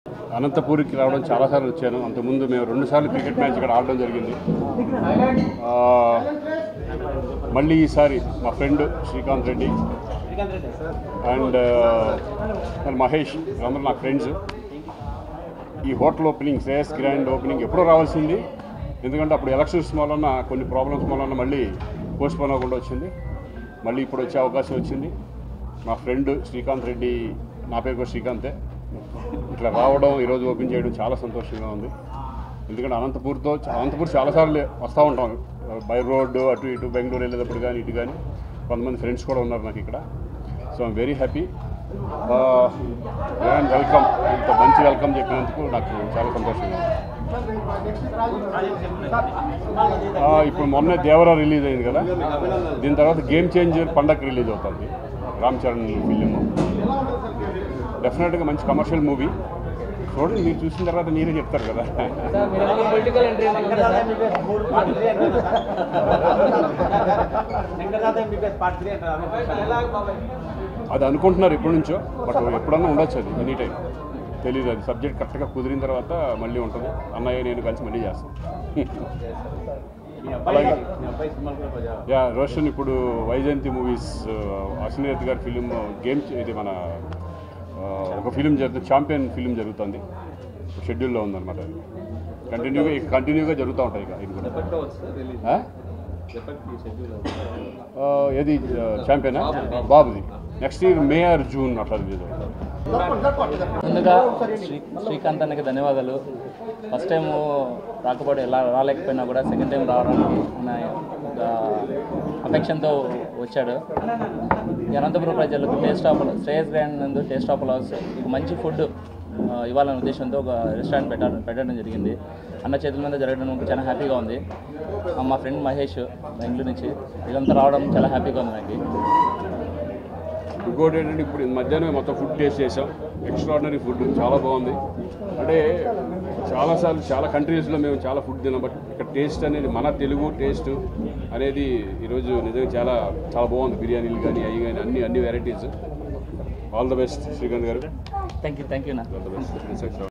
అనంతపూర్కి రావడం చాలాసార్లు వచ్చాను అంతకుముందు మేము రెండుసార్లు క్రికెట్ మ్యాచ్ ఇక్కడ ఆడడం జరిగింది ఆ, మళ్ళీ ఈసారి మా friend Srikanth Reddy and and Mahesh వీళ్ళందరూ నా ఫ్రెండ్స్ ఈ hotel opening Shreyas grand opening ఎప్పుడో రావాల్సింది ఎందుకంటే అప్పుడు ఎలక్షన్స్ వలన కొన్ని ప్రాబ్లమ్స్ వలన మళ్ళీ పోస్ట్పోన్ అవ్వకుండా వచ్చింది మళ్ళీ ఇప్పుడు వచ్చే అవకాశం వచ్చింది మా ఫ్రెండ్ శ్రీకాంత్ రెడ్డి నా పేరు కూడా శ్రీకాంతే ఇట్లా రావడం ఈరోజు ఓపెన్ చేయడం చాలా సంతోషంగా ఉంది ఎందుకంటే అనంతపూర్తో అనంతపూర్ చాలాసార్లు వస్తూ ఉంటాం బై రోడ్డు అటు ఇటు బెంగళూరు వెళ్ళేటప్పుడు కానీ ఇటు కానీ కొంతమంది ఫ్రెండ్స్ కూడా ఉన్నారు నాకు ఇక్కడ so I'm very happy and welcome ఇంత మంచి వెల్కమ్ చెప్పినందుకు నాకు చాలా సంతోషంగా ఉంది ఆ, ఇప్పుడు మొన్నే దేవరా రిలీజ్ అయింది కదా దీని తర్వాత గేమ్ చేంజర్ పండగ రిలీజ్ అవుతుంది రామ్ చరణ్ ఫిలిం డెఫినెట్గా మంచి కమర్షియల్ మూవీ చూడండి మీరు చూసిన తర్వాత మీరే చెప్తారు కదా పొలిటికల్ ఎంట్రీ ఏమైనా ఉందా అది అనుకుంటున్నారు ఎప్పటి నుంచో బట్ ఎప్పుడన్నా ఉండొచ్చు అది ఎనీ టైం తెలియదు అది సబ్జెక్ట్ కరెక్ట్గా కుదిరిన తర్వాత మళ్ళీ ఉంటుంది అన్నయ్య నేను కలిసి మళ్ళీ చేస్తాను అలాగే యా రోషన్ ఇప్పుడు వైజయంతి మూవీస్ అశ్విని గారి ఫిలిం గేమ్ ఇది మన ఆ, ఒక ఫిలిం జరుగుతుంది ఛాంపియన్ ఫిలిం జరుగుతుంది షెడ్యూల్లో ఉందన్నమాట అది కంటిన్యూగా కంటిన్యూగా జరుగుతూ ఉంటాయి ఇక ఇది కూడా ఆ? ఆ, ఏది ఛాంపియనా బాబుది next year May or June అట్లా రిలీజ్ అవుతుంది ముందుగా శ్రీ శ్రీకాంత్ అన్నకి ధన్యవాదాలు ఫస్ట్ టైం రాకపోవడం ఎలా రాలేకపోయినా కూడా సెకండ్ టైం రావడానికి ఆయన ఒక అఫెక్షన్తో వచ్చాడు ఈ అనంతపురం ప్రజలకు టేస్ట్ ఆఫ్ శ్రేయస్ గ్రాండ్ నందు టేస్ట్ ఆఫ్ లాస్ ఒక మంచి ఫుడ్ ఇవ్వాలనే ఉద్దేశంతో ఒక రెస్టారెంట్ పెట్ట పెట్టడం జరిగింది అన్న చేతుల మీద జరగడం నాకు చాలా హ్యాపీగా ఉంది ఆ, మా ఫ్రెండ్ మహేష్ బెంగళూరు నుంచి వీళ్ళంతా రావడం చాలా హ్యాపీగా ఉంది నాకు ఇంకోటి ఏంటంటే ఇప్పుడు మధ్యాహ్నం మొత్తం ఫుడ్ టేస్ట్ చేసాం ఎక్స్ట్రాడినరీ ఫుడ్ చాలా బాగుంది అంటే చాలాసార్లు చాలా కంట్రీస్లో మేము చాలా ఫుడ్ తిన్నాం బట్ ఇక్కడ టేస్ట్ అనేది మన తెలుగు టేస్ట్ అనేది ఈరోజు నిజంగా చాలా చాలా బాగుంది బిర్యానీలు కానీ అవి కానీ అన్ని అన్ని varieties all the best Srikanth గారు థ్యాంక్ యూ థ్యాంక్ యూ నా ఆల్ ద బెస్ట్